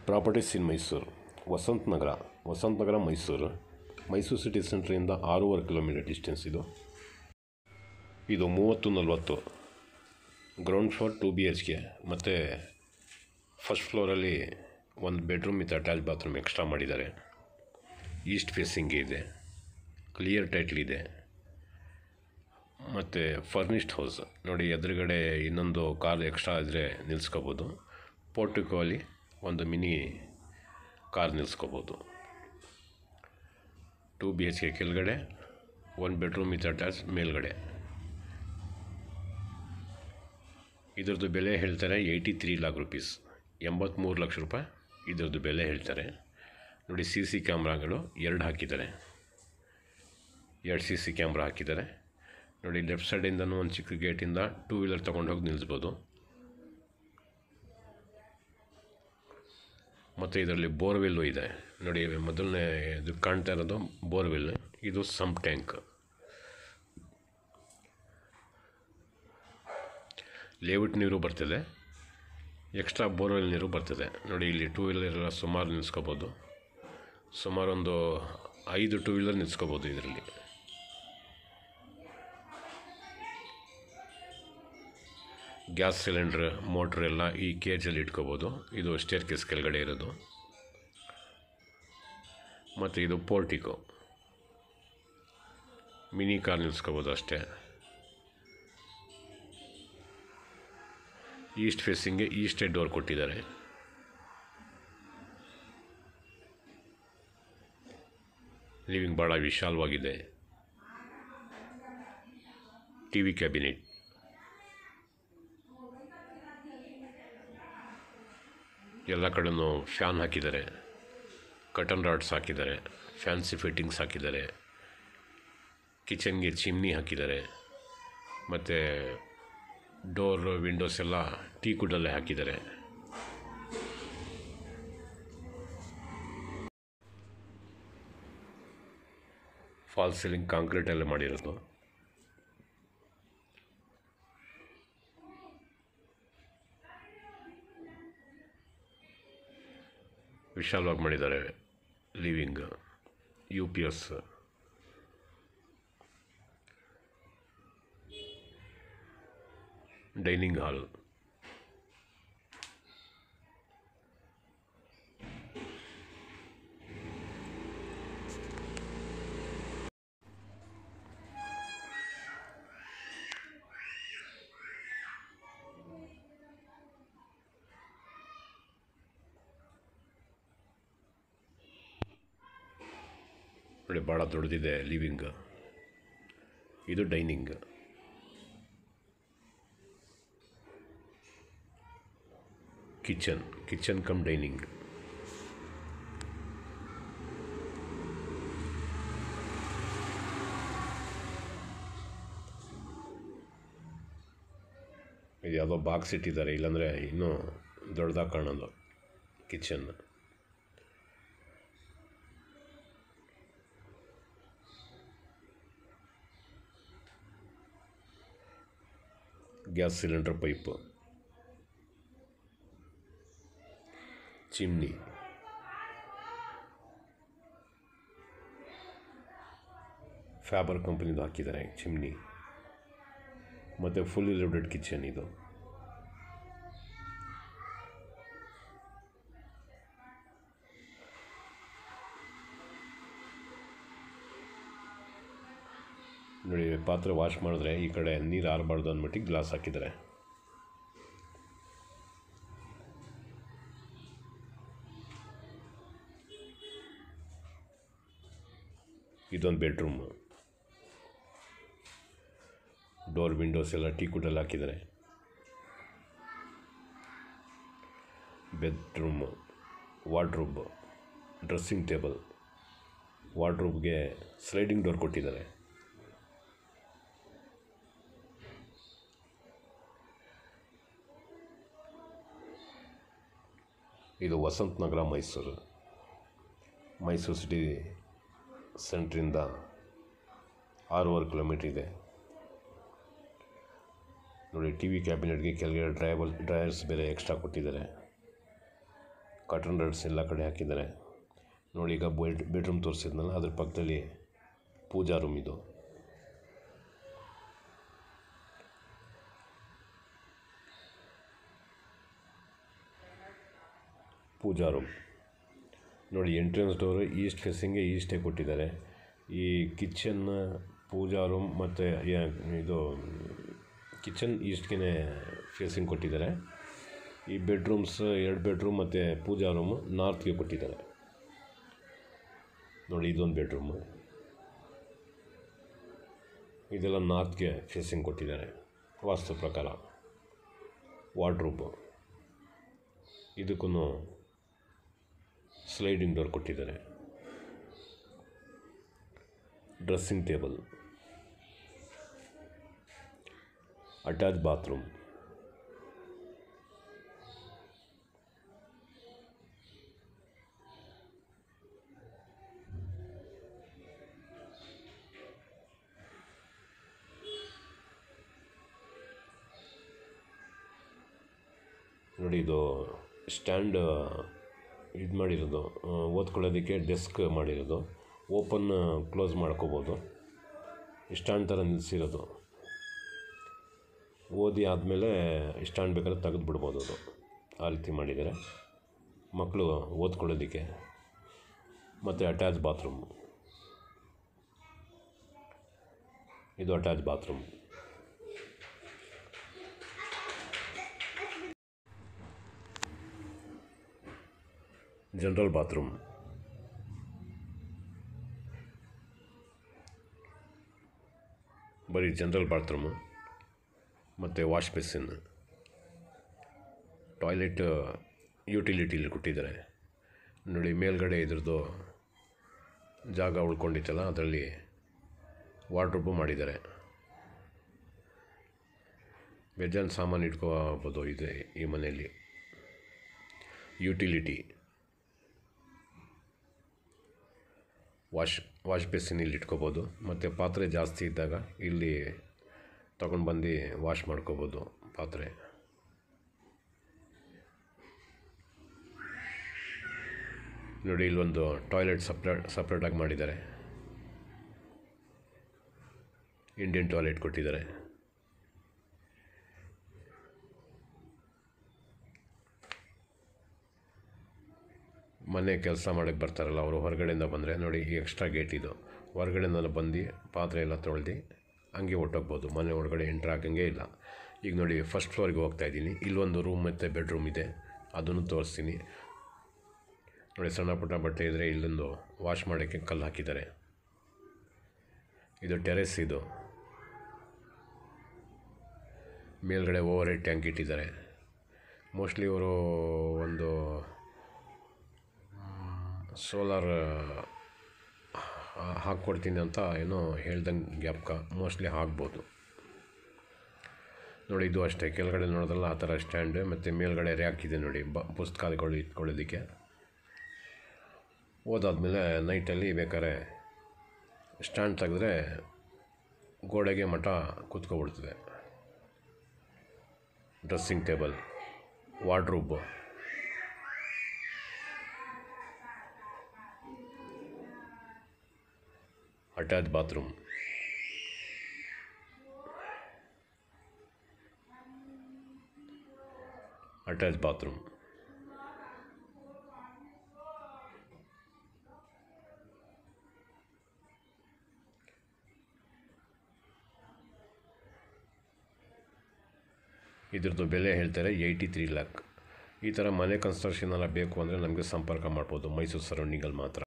properties in Mysuru Vasantha Nagar Vasantha Nagar Mysuru Mysuru city ಸೆಂಟ್ರಿಂದ ಆರೂವರೆ kilometre distance ಇದು ಇದು ಮೂವತ್ತು ನಲ್ವತ್ತು ground floor two B H K ಮತ್ತು ಫಸ್ಟ್ ಫ್ಲೋರಲ್ಲಿ ಒಂದು bedroom with attach bathroom extra ಮಾಡಿದ್ದಾರೆ ಈಸ್ಟ್ ಫೇಸಿಂಗ್ ಇದೆ ಕ್ಲಿಯರ್ ಟೈಟ್ಲ್ ಇದೆ ಮತ್ತು ಫರ್ನಿಶ್ಡ್ ಹೌಸ್ ನೋಡಿ ಎದುರುಗಡೆ ಇನ್ನೊಂದು ಕಾರ್ ಎಕ್ಸ್ಟ್ರಾ ಇದ್ದರೆ ನಿಲ್ಲಿಸ್ಕೋಬೋದು ಪೋರ್ಟಿಕೋಲಿ ಒಂದು ಮಿನಿ ಕಾರ್ ನಿಲ್ಲಿಸ್ಕೋಬೋದು ಟು ಬಿ ಎಚ್ ಕೆ ಕೆಳಗಡೆ ಒಂದು ಬೆಡ್ರೂಮ್ ವಿತ್ ಅಟ್ಯಾಚ್ ಮೇಲ್ಗಡೆ ಇದ್ರದ್ದು ಬೆಲೆ ಹೇಳ್ತಾರೆ ಏಯ್ಟಿ ತ್ರೀ ಲಾಕ್ ರುಪೀಸ್ ಎಂಬತ್ತ್ಮೂರು ಲಕ್ಷ ರೂಪಾಯಿ ಇದ್ರದ್ದು ಬೆಲೆ ಹೇಳ್ತಾರೆ ನೋಡಿ ಸಿ ಸಿ ಕ್ಯಾಮ್ರಾಗಳು ಎರಡು ಹಾಕಿದ್ದಾರೆ ಎರಡು ಸಿ ಸಿ ಕ್ಯಾಮ್ರಾ ಹಾಕಿದ್ದಾರೆ ನೋಡಿ ಲೆಫ್ಟ್ ಸೈಡಿಂದನೂ ಒಂದು ಚಿಕ್ಕ ಗೇಟಿಂದ ಟೂ ವೀಲರ್ ತೊಗೊಂಡು ಹೋಗಿ ನಿಲ್ಲಿಸ್ಬೋದು ಮತ್ತು ಇದರಲ್ಲಿ ಬೋರ್ವೆಲ್ಲು ಇದೆ ನೋಡಿ ಮೊದಲನೇ ಇದು ಕಾಣ್ತಾ ಇರೋದು ಬೋರ್ವೆಲ್ ಇದು ಸಂಪ್ ಟ್ಯಾಂಕ್ ಲೇಔಟ್ ನೀರು ಬರ್ತಿದೆ ಎಕ್ಸ್ಟ್ರಾ ಬೋರ್ವೆಲ್ ನೀರು ಬರ್ತಿದೆ ನೋಡಿ ಇಲ್ಲಿ ಟೂ ವೀಲರ್ ಎಲ್ಲ ಸುಮಾರು ನಿಲ್ಲಿಸ್ಕೋಬೋದು ಸುಮಾರು ಒಂದು ಐದು ಟೂ ವೀಲರ್ ನಿಲ್ಲಿಸ್ಕೋಬೋದು ಇದರಲ್ಲಿ ಗ್ಯಾಸ್ ಸಿಲಿಂಡ್ರ್ ಮೋಟ್ರ್ ಎಲ್ಲ ಈ ಕೇಜಲ್ಲಿ ಇಟ್ಕೋಬೋದು ಇದು ಸ್ಟೇರ್ ಕೇಸ್ ಕೆಳಗಡೆ ಇರೋದು ಮತ್ತು ಇದು ಪೋರ್ಟಿಕೋ ಮಿನಿ ಕಾರ್ ನಿಲ್ಲಿಸ್ಕೋಬೋದು ಅಷ್ಟೇ ಈಸ್ಟ್ ಫೇಸಿಂಗ್ಗೆ ಈಸ್ಟೇ ಡೋರ್ ಕೊಟ್ಟಿದ್ದಾರೆ ಲಿವಿಂಗ್ ಭಾಳ ವಿಶಾಲವಾಗಿದೆ ಟಿ ವಿ ಕ್ಯಾಬಿನೆಟ್ ಎಲ್ಲ ಕಡೆನೂ ಫ್ಯಾನ್ ಹಾಕಿದ್ದಾರೆ ಕಟನ್ ರಾಡ್ಸ್ ಹಾಕಿದ್ದಾರೆ ಫ್ಯಾನ್ಸಿ ಫಿಟ್ಟಿಂಗ್ಸ್ ಹಾಕಿದ್ದಾರೆ ಕಿಚನ್ಗೆ ಚಿಮ್ನಿ ಹಾಕಿದ್ದಾರೆ ಮತ್ತು ಡೋರ್ ವಿಂಡೋಸ್ ಎಲ್ಲ ಟೀ ಕುಡಲ್ಲೇ ಹಾಕಿದ್ದಾರೆ ಫಾಲ್ ಸೀಲಿಂಗ್ ಕಾಂಕ್ರೀಟಲ್ಲೇ ಮಾಡಿರೋದು ವಿಶಾಲವಾಗಿ ಮಾಡಿದ್ದಾರೆ living U P S dining hall ನೋಡಿ ಭಾಳ ದೊಡ್ಡದಿದೆ ಲಿವಿಂಗ್ ಇದು dining kitchen kitchen cum dining ಇದು ಯಾವುದೋ ಬಾಕ್ಸ್ ಇಟ್ಟಿದ್ದಾರೆ ಇಲ್ಲಾಂದರೆ ಇನ್ನೂ ದೊಡ್ಡದಾಗಿ ಕಾಣೋದು kitchen gas cylinder pipe chimney Faber ಕಂಪ್ನಿದು ಹಾಕಿದ್ದಾರೆ ಚಿಮ್ನಿ ಮತ್ತು ಫುಲ್ಲಿ ಲೋಡೆಡ್ ಕಿಚನ್ ಇದು ನೋಡಿ ಪಾತ್ರೆ ವಾಶ್ ಮಾಡಿದ್ರೆ ಈ ಕಡೆ ನೀರು ಆರಬಾರ್ದು ಅಂದ್ಬಿಟ್ಟು ಗ್ಲಾಸ್ ಹಾಕಿದ್ದಾರೆ ಇದೊಂದು ಬೆಡ್ರೂಮ್ ಡೋರ್ ವಿಂಡೋಸ್ ಎಲ್ಲ ಟೀ ಕುಡಲ್ಲಿ ಹಾಕಿದ್ದಾರೆ ಬೆಡ್ರೂಮ್ ವಾರ್ಡ್ರೂಬ್ ಡ್ರೆಸ್ಸಿಂಗ್ ಟೇಬಲ್ ವಾರ್ಡ್ರೂಬ್ಗೆ ಸ್ಲೈಡಿಂಗ್ ಡೋರ್ ಕೊಟ್ಟಿದ್ದಾರೆ ಇದು ವಸಂತ ನಗರ ಮೈಸೂರು ಮೈಸೂರು ಸಿಟಿ ಸೆಂಟ್ರಿಂದ ಆರೂವರೆ ಕಿಲೋಮೀಟ್ರ್ ಇದೆ ನೋಡಿ ಟಿ ವಿ ಕ್ಯಾಬಿನೆಟ್ಗೆ ಕೆಳಗಡೆ ಡ್ರೈವಲ್ ಡ್ರೈಯರ್ಸ್ ಬೇರೆ ಎಕ್ಸ್ಟ್ರಾ ಕೊಟ್ಟಿದ್ದಾರೆ ಕಾಟನ್ ರಡ್ಸ್ ಎಲ್ಲ ಕಡೆ ಹಾಕಿದ್ದಾರೆ ನೋಡಿ ಈಗ ಬೆಡ್ ಬೆಡ್ರೂಮ್ ತೋರಿಸಿದ್ನಲ್ಲ ಅದ್ರ ಪಕ್ಕದಲ್ಲಿ ಪೂಜಾ ರೂಮ್ ಇದು ಪೂಜಾ ರೂಮ್ ನೋಡಿ ಎಂಟ್ರೆನ್ಸ್ ಡೋರು ಈಸ್ಟ್ ಫೇಸಿಂಗ್ಗೆ ಈಸ್ಟೇ ಕೊಟ್ಟಿದ್ದಾರೆ ಈ ಕಿಚನ್ ಪೂಜಾ ರೂಮ್ ಮತ್ತು ಇದು ಕಿಚನ್ ಈಸ್ಟ್ಗೆ ಫೇಸಿಂಗ್ ಕೊಟ್ಟಿದ್ದಾರೆ ಈ ಬೆಡ್ರೂಮ್ಸ್ ಎರಡು ಬೆಡ್ರೂಮ್ ಮತ್ತು ಪೂಜಾ ರೂಮು ನಾರ್ತ್ಗೆ ಕೊಟ್ಟಿದ್ದಾರೆ ನೋಡಿ ಇದೊಂದು ಬೆಡ್ರೂಮು ಇದೆಲ್ಲ ನಾರ್ತ್ಗೆ ಫೇಸಿಂಗ್ ಕೊಟ್ಟಿದ್ದಾರೆ ವಾಸ್ತು ಪ್ರಕಾರ ವಾರ್ಡ್ರೂಬು ಇದಕ್ಕೂ ಸ್ಲೈಡಿಂಗ್ ಡೋರ್ ಕೊಟ್ಟಿದ್ದಾರೆ ಡ್ರೆಸ್ಸಿಂಗ್ ಟೇಬಲ್ ಅಟ್ಯಾಚ್ ಬಾತ್ರೂಮ್ ನೋಡಿ ಇದು ಸ್ಟ್ಯಾಂಡ್ ಇದು ಮಾಡಿರೋದು ಆ, ಓದ್ಕೊಳ್ಳೋದಕ್ಕೆ ಡೆಸ್ಕ್ ಮಾಡಿರೋದು ಓಪನ್ ಕ್ಲೋಸ್ ಮಾಡ್ಕೋಬೋದು ಸ್ಟ್ಯಾಂಡ್ ಥರ ನಿಲ್ಲಿಸಿರೋದು ಓದಿ ಆದಮೇಲೆ ಸ್ಟ್ಯಾಂಡ್ ಬೇಕಾದ್ರೆ ತೆಗೆದು ಬಿಡ್ಬೋದು ಅದು ಆ ರೀತಿ ಮಾಡಿದ್ದಾರೆ ಮಕ್ಕಳು ಓದ್ಕೊಳ್ಳೋದಕ್ಕೆ ಮತ್ತು ಅಟ್ಯಾಚ್ ಬಾತ್ರೂಮ್ ಇದು ಅಟ್ಯಾಚ್ ಬಾತ್ರೂಮ್ ಜನರಲ್ ಬಾತ್ರೂಮ್ ಬರೀ ಜನರಲ್ ಬಾತ್ರೂಮು ಮತ್ತು ವಾಶ್ ಬೇಸಿನ್ ಟಾಯ್ಲೆಟ್ ಯುಟಿಲಿಟಿಲಿ ಕೊಟ್ಟಿದ್ದಾರೆ ನೋಡಿ ಮೇಲ್ಗಡೆ ಇದ್ರದ್ದು ಜಾಗ ಉಳ್ಕೊಂಡಿತ್ತಲ್ಲ ಅದರಲ್ಲಿ ವಾರ್ಡ್ರೋಬು ಮಾಡಿದ್ದಾರೆ ಬೇಜಾನ್ ಸಾಮಾನು ಇಟ್ಕೋಬೋದು ಇದೆ ಈ ಮನೆಯಲ್ಲಿ ಯುಟಿಲಿಟಿ ವಾಶ್ ವಾಶ್ ಬೇಸಿನ್ ಇಲ್ಲಿ ಇಟ್ಕೋಬೋದು ಮತ್ತು ಪಾತ್ರೆ ಜಾಸ್ತಿ ಇದ್ದಾಗ ಇಲ್ಲಿ ತಗೊಂಡು ಬಂದು ವಾಶ್ ಮಾಡ್ಕೋಬೋದು ಪಾತ್ರೆ ನೋಡಿ ಇಲ್ಲೊಂದು ಟಾಯ್ಲೆಟ್ ಸಪ್ರೇಟ್ ಸಪ್ರೇಟಾಗಿ ಮಾಡಿದ್ದಾರೆ ಇಂಡಿಯನ್ ಟಾಯ್ಲೆಟ್ ಕೊಟ್ಟಿದ್ದಾರೆ ಮನೆ ಕೆಲಸ ಮಾಡೋಕ್ಕೆ ಬರ್ತಾರಲ್ಲ ಅವರು ಹೊರಗಡೆಯಿಂದ ಬಂದರೆ ನೋಡಿ ಈ ಎಕ್ಸ್ಟ್ರಾ ಗೇಟ್ ಇದು ಹೊರಗಡೆಯಿಂದ ಬಂದು ಪಾತ್ರೆ ಎಲ್ಲ ತೊಳ್ದು ಹಂಗೆ ಹೊಟ್ಟೋಗ್ಬೋದು ಮನೆ ಒಳಗಡೆ ಎಂಟ್ರ್ ಆಗಂಗೆ ಇಲ್ಲ ಈಗ ನೋಡಿ ಫಸ್ಟ್ ಫ್ಲೋರಿಗೆ ಹೋಗ್ತಾ ಇದ್ದೀನಿ ಇಲ್ಲೊಂದು ರೂಮ್ ಮತ್ತು ಬೆಡ್ರೂಮ್ ಇದೆ ಅದನ್ನು ತೋರಿಸ್ತೀನಿ ನೋಡಿ ಸಣ್ಣ ಪುಟ್ಟ ಬಟ್ಟೆ ಇದ್ದರೆ ಇಲ್ಲೊಂದು ವಾಶ್ ಮಾಡೋಕ್ಕೆ ಕಲ್ಲು ಹಾಕಿದ್ದಾರೆ ಇದು ಟೆರೆಸ್ ಇದು ಮೇಲ್ಗಡೆ ಓವರ್ ಹೆಡ್ ಟ್ಯಾಂಕ್ ಇಟ್ಟಿದ್ದಾರೆ ಮೋಸ್ಟ್ಲಿ ಇವರು ಒಂದು ಸೋಲಾರ್ ಹಾಕ್ಕೊಡ್ತೀನಿ ಅಂತ ಏನೋ ಹೇಳ್ದಂಗೆ ಜ್ಞಾಪಕ ಮೋಸ್ಟ್ಲಿ ಆಗ್ಬೋದು ನೋಡಿ ಇದು ಅಷ್ಟೇ ಕೆಳಗಡೆ ನೋಡೋದಲ್ಲ ಆ ಥರ ಸ್ಟ್ಯಾಂಡ್ ಮತ್ತು ಮೇಲ್ಗಡೆ ರ್ಯಾಕ್ ಇದೆ ನೋಡಿ ಬ ಪುಸ್ತಕಗಳು ಇಟ್ಕೊಳ್ಳೋದಕ್ಕೆ ಓದಾದ್ಮೇಲೆ ನೈಟಲ್ಲಿ ಬೇಕಾದ್ರೆ ಸ್ಟ್ಯಾಂಡ್ ತೆಗೆದ್ರೆ ಗೋಡೆಗೆ ಮಠ ಕೂತ್ಕೊಬಿಡ್ತದೆ dressing table wardrobe attach bathroom attach bathroom ಇದ್ರದ್ದು ಬೆಲೆ ಹೇಳ್ತಾರೆ ಏಯ್ಟಿ ತ್ರೀ ಲ್ಯಾಕ್ ಈ ಥರ ಮನೆ ಕನ್ಸ್ಟ್ರಕ್ಷನ್ ಎಲ್ಲ ಬೇಕು ಅಂದರೆ ನಮಗೆ ಸಂಪರ್ಕ ಮಾಡ್ಬೋದು ಮೈಸೂರು ಸರೌಂಡಿಂಗಲ್ಲಿ ಮಾತ್ರ